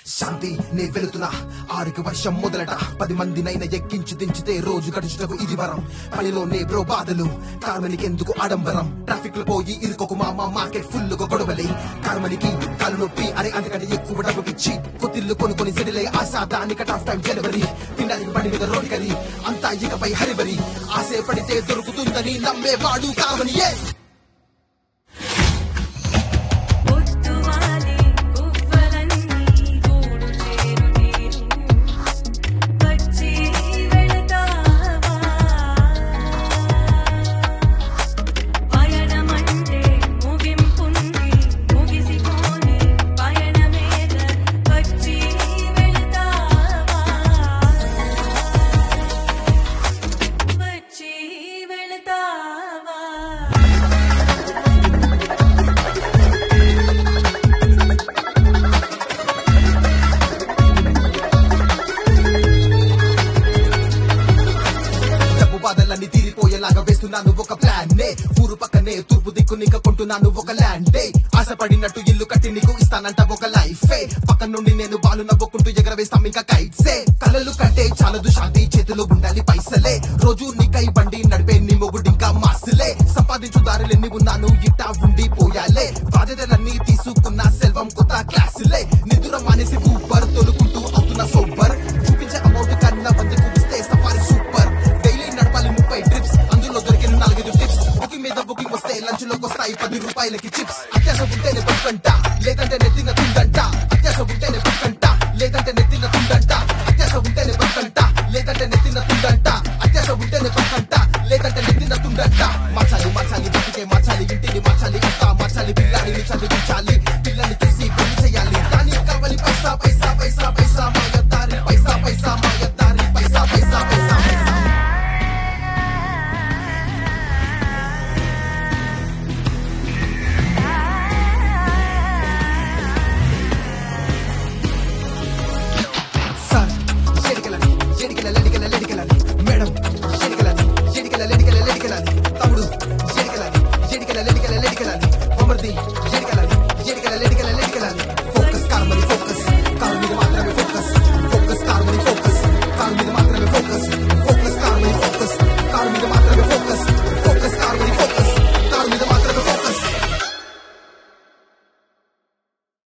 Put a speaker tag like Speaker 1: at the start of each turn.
Speaker 1: శాంతి నే వెళుతున్నా ఆరికి వర్షం మొదలట పది మందినైనా ఎక్కించి దించితే రోజు గడుచుటకు ఇది వరం పనిలో నే బ్రో బాధలు కార్మనికెందుకు ఆడంబరం ట్రాఫిక్ లో పోయి ఇరుకొక మామ మార్కెట్ ఫుల్ గా గొడవలే కార్మనికి కాలు నొప్పి అరే అంతకంటే ఎక్కువ డబ్బుకిచ్చి కొత్తిల్లు కొనుక్కొని సెటిలే ఆశా దాని కట్ ఆఫ్ టైం జనవరి తినడానికి బండి మీద రోడ్ కరి అంతా ఇకపై హరిబరి ఆశే పడితే దొరుకుతుందని నమ్మేవాడు కామనియే
Speaker 2: పొద్దువాలే పువ్వులన్నీ గూడు చేరు తీరు వచ్చి వెళతావా పయనమంటే ముగింపుంది ముగిసిపోని పయనమేగ వచ్చి వెళతావా వచ్చి వెళతావా
Speaker 1: డబ్బు బాధలన్నీ తీరిపోయేలాగా వేస్తున్నాను ఒక ప్లాన్ నే ఊరు పక్కనే తూర్పు దిక్కు నీక కొంటున్నాను ఒక ల్యాండ్ డే ఆశపడినట్టు ఇల్లు కట్టి నీకు ఇస్తానంట ఒక లైఫ్ పక్క నుండి నేను బాలు నవ్వుకుంటూ ఎగరవేస్తాం ఇంకా కైట్సే కలలు కంటే చాలదు శాంతి చేతిలో ఉండాలి పైసలే రోజు నీకై బండి నడిపే నీ మొగుడు ఇంకా మాసులే సంపాదించు దారులెన్ని ఉన్నాను ఇట్టా ఉండి పోయాలే బాధ్యతలన్నీ తీసుకున్న సెల్వం కొత్త క్లాసులే నిద్ర మానేసి